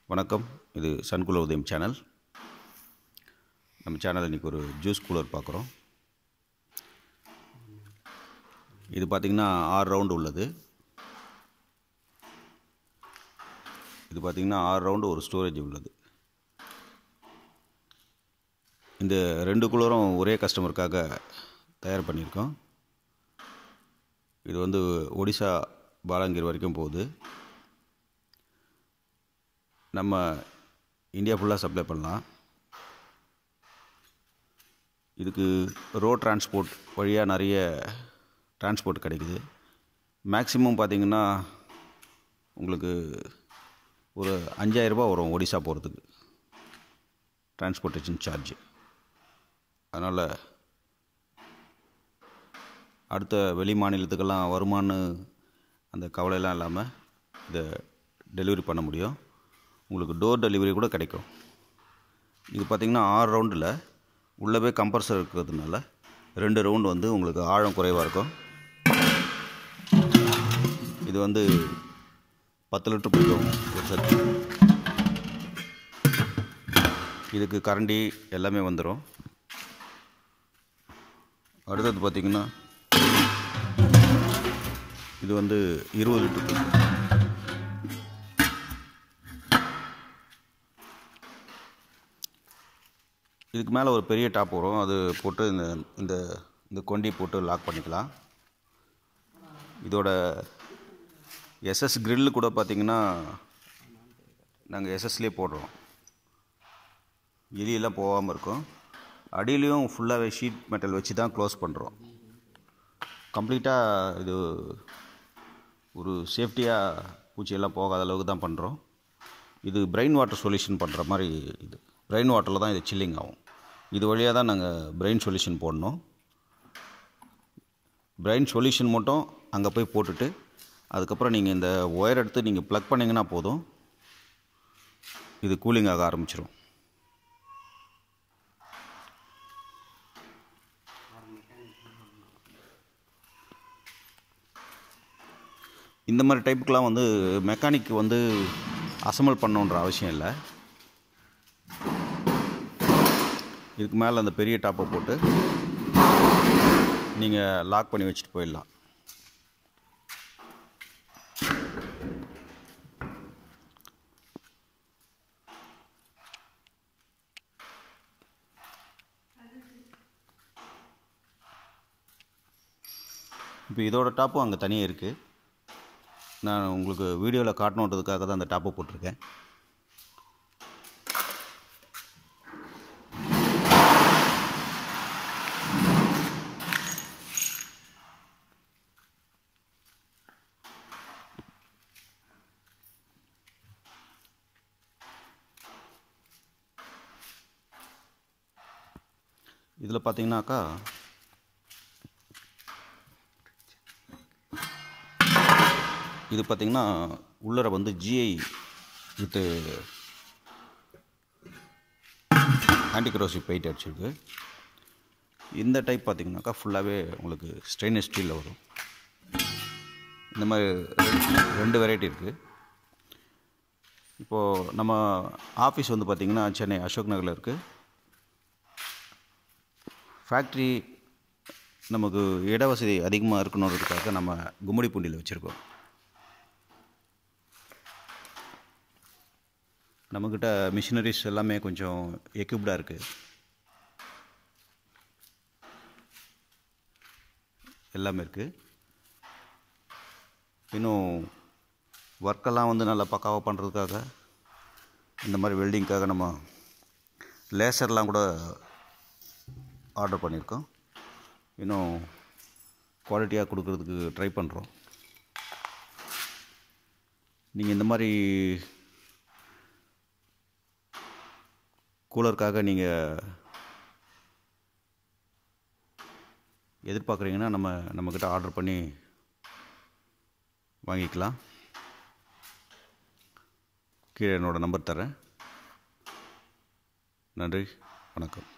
வணக்கம் இது சன்குல உதயம் சேனல் நம்ம சேனல் இன்றைக்கி ஒரு ஜூஸ் கூலர் பார்க்குறோம் இது பார்த்திங்கன்னா ஆறு ரவுண்டு உள்ளது இது பார்த்திங்கன்னா ஆறு ரவுண்டு ஒரு ஸ்டோரேஜ் உள்ளது இந்த ரெண்டு கூலரும் ஒரே கஸ்டமருக்காக தயார் பண்ணியிருக்கோம் இது வந்து ஒடிசா பாலாங்கீர் வரைக்கும் போகுது நம்ம இந்தியா ஃபுல்லாக சப்ளை பண்ணலாம் இதுக்கு ரோட் டிரான்ஸ்போர்ட் வழியாக நிறைய டிரான்ஸ்போர்ட் கிடைக்குது மேக்ஸிமம் பார்த்திங்கன்னா உங்களுக்கு ஒரு அஞ்சாயிரரூபா வரும் ஒடிசா போகிறதுக்கு டிரான்ஸ்போர்ட்டேஷன் சார்ஜ் அதனால் அடுத்த வெளி மாநிலத்துக்கெல்லாம் வருமானு அந்த கவலையெல்லாம் இல்லாமல் இதை டெலிவரி பண்ண முடியும் உங்களுக்கு டோர் டெலிவரி கூட கிடைக்கும் இது பார்த்திங்கன்னா ஆறு ரவுண்டில் உள்ளே போய் கம்ப்ரஸர் இருக்கிறதுனால ரெண்டு ரவுண்டு வந்து உங்களுக்கு ஆழம் குறைவாக இருக்கும் இது வந்து பத்து லிட்டர் பிடிக்கும் ஒரு சத்து இதுக்கு கரண்டி எல்லாமே வந்துடும் அடுத்தது பார்த்திங்கன்னா இது வந்து இருபது லிட்டர் பிடிக்கும் இதுக்கு மேலே ஒரு பெரிய டாப் வரும் அது போட்டு இந்த இந்த இந்த கொண்டி போட்டு லாக் பண்ணிக்கலாம் இதோட எஸ்எஸ் grill கூட பார்த்திங்கன்னா நாங்கள் எஸ்எஸ்லேயே போடுறோம் எலியெல்லாம் போகாமல் இருக்கும் அடியிலையும் ஃபுல்லாகவே ஷீட் மெட்டல் வச்சு தான் க்ளோஸ் பண்ணுறோம் கம்ப்ளீட்டாக இது ஒரு சேஃப்டியாக பூச்சியெல்லாம் போகாத அளவுக்கு தான் பண்ணுறோம் இது பிரெயின் வாட்டர் சொல்யூஷன் பண்ணுற மாதிரி இது பிரெயின் வாட்டரில் தான் இது சில்லிங் ஆகும் இது வழியாக தான் நாங்கள் பிரெயின் சொல்யூஷன் போடணும் பிரெயின் சொல்யூஷன் மட்டும் அங்கே போய் போட்டுட்டு அதுக்கப்புறம் நீங்கள் இந்த ஒயர் எடுத்து நீங்கள் ப்ளக் பண்ணிங்கன்னா போதும் இது கூலிங் ஆக ஆரம்பிச்சிடும் இந்த மாதிரி டைப்புக்கெலாம் வந்து மெக்கானிக் வந்து அசம்பிள் பண்ணணுன்ற அவசியம் இல்லை இதுக்கு மேலே அந்த பெரிய டாப்பை போட்டு நீங்கள் லாக் பண்ணி வச்சுட்டு போயிடலாம் இப்போ இதோட டாப்பும் அங்கே தனியாக இருக்குது நான் உங்களுக்கு வீடியோவில் காட்டணுன்றதுக்காக தான் அந்த டாப்பை போட்டிருக்கேன் இதில் பார்த்தீங்கன்னாக்கா இது பார்த்திங்கன்னா உள்ளர வந்து ஜிஐ வித்து ஆன்டிக்ரோசிவ் பெயிண்ட் அடிச்சிருக்கு இந்த டைப் பார்த்திங்கனாக்கா ஃபுல்லாகவே உங்களுக்கு ஸ்டெயின்லெஸ் ஸ்டீலில் வரும் இந்த மாதிரி ரெண்டு- ரெண்டு வெரைட்டி இருக்குது இப்போது நம்ம ஆஃபீஸ் வந்து பார்த்திங்கன்னா சென்னை அசோக் நகரில் இருக்குது ஃபேக்ட்ரி நமக்கு இட வசதி அதிகமாக இருக்கணுன்றதுக்காக நம்ம கும்மிடிப்பூண்டியில் வச்சுருக்கோம் நம்மக்கிட்ட மிஷினரிஸ் எல்லாமே கொஞ்சம் எக்யூப்டாக இருக்குது எல்லாமே இருக்குது இன்னும் ஒர்க்கெல்லாம் வந்து நல்லா பக்காவாக பண்ணுறதுக்காக இந்த மாதிரி வெல்டிங்க்காக நம்ம லேசர்லாம் கூட ஆர்டர் பண்ணியிருக்கோம் இன்னும் குவாலிட்டியாக கொடுக்கறதுக்கு ட்ரை பண்ணுறோம் நீங்கள் இந்த மாதிரி கூலருக்காக நீங்கள் எதிர்பார்க்குறீங்கன்னா நம்ம நம்மக்கிட்ட ஆர்டர் பண்ணி வாங்கிக்கலாம் கீழே என்னோடய நம்பர் தரேன் நன்றி வணக்கம்